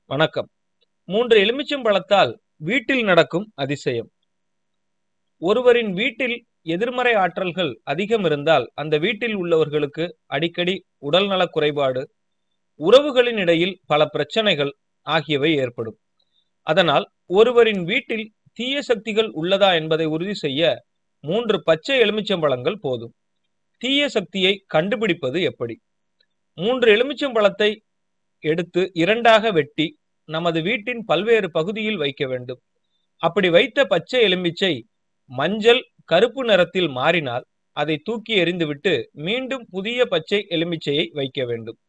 வணக்கம் மூன்று எலுமிச்சம்பழத்தால் வீட்டில் நடக்கும் அதிசயம் ஒருவரின் வீட்டில் எதிர்மறை ஆற்றல்கள் அதிகம் இருந்தால் அந்த வீட்டில் உள்ளவர்களுக்கு அடிக்கடி உடல்நலக் குறைபாடு உறவுகளின் இடையில் பல பிரச்சனைகள் ஆகியவை ஏற்படும் அதனால் ஒருவரின் வீட்டில் தீய சக்திகள் உள்ளதா என்பதை உறுதி செய்ய மூன்று பச்சை எலுமிச்சம்பழங்கள் போதும் தீய சக்தியை கண்டுபிடிப்பது எப்படி மூன்று எலுமிச்சம்பழத்தை எடுத்து இரண்டாக வெட்டி நமது வீட்டின் பல்வேறு பகுதியில் வைக்க வேண்டும் அப்படி வைத்த பச்சை எலுமிச்சை மஞ்சள் கருப்பு நிறத்தில் மாறினால் அதை தூக்கி எறிந்துவிட்டு மீண்டும் புதிய பச்சை எலுமிச்சையை வைக்க வேண்டும்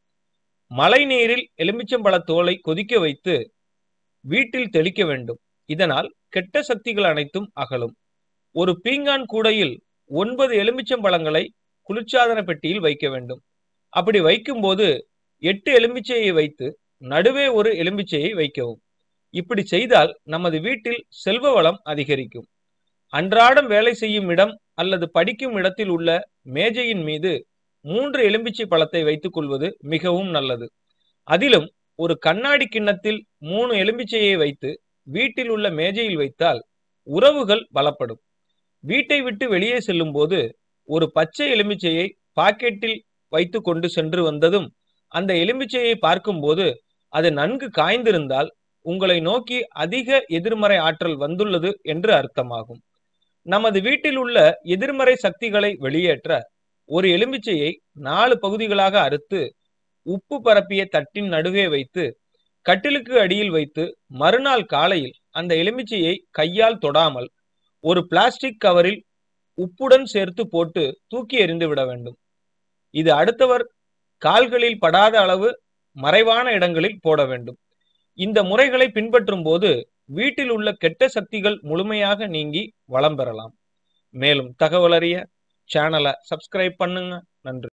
மழை நீரில் எலுமிச்சம்பழ தோலை கொதிக்க வைத்து வீட்டில் தெளிக்க வேண்டும் இதனால் கெட்ட சக்திகள் அனைத்தும் அகலும் ஒரு பீங்கான் கூடையில் ஒன்பது எலுமிச்சம்பழங்களை குளிர்சாதன பெட்டியில் வைக்க வேண்டும் அப்படி வைக்கும்போது எட்டு எலுமிச்சையை வைத்து நடுவே ஒரு எலுமிச்சையை வைக்கவும் இப்படி செய்தால் நமது வீட்டில் செல்வ வளம் அதிகரிக்கும் அன்றாடம் வேலை செய்யும் இடம் அல்லது படிக்கும் இடத்தில் உள்ள மேஜையின் மீது மூன்று எலும்பிச்சை பழத்தை வைத்துக் கொள்வது மிகவும் நல்லது அதிலும் ஒரு கண்ணாடி கிண்ணத்தில் மூணு எலும்பிச்சையை வைத்து வீட்டில் உள்ள மேஜையில் வைத்தால் உறவுகள் பலப்படும் வீட்டை விட்டு வெளியே செல்லும் போது ஒரு பச்சை எலுமிச்சையை பாக்கெட்டில் வைத்து கொண்டு சென்று வந்ததும் அந்த எலுமிச்சையை பார்க்கும்போது அது நன்கு காய்ந்திருந்தால் உங்களை நோக்கி அதிக எதிர்மறை ஆற்றல் வந்துள்ளது என்று அர்த்தமாகும் நமது வீட்டில் உள்ள எதிர்மறை சக்திகளை வெளியேற்ற ஒரு எலுமிச்சையை நாலு பகுதிகளாக அறுத்து உப்பு பரப்பிய தட்டின் நடுவே வைத்து கட்டிலுக்கு அடியில் வைத்து மறுநாள் காலையில் அந்த எலுமிச்சையை கையால் தொடாமல் ஒரு பிளாஸ்டிக் கவரில் உப்புடன் சேர்த்து போட்டு தூக்கி எறிந்து விட வேண்டும் இது அடுத்தவர் கால்களில் படாத அளவு மறைவான இடங்களில் போட வேண்டும் இந்த முறைகளை பின்பற்றும் போது வீட்டில் உள்ள கெட்ட சக்திகள் முழுமையாக நீங்கி வளம் பெறலாம் மேலும் தகவல் அறிய சேனலை சப்ஸ்கிரைப் பண்ணுங்க நன்றி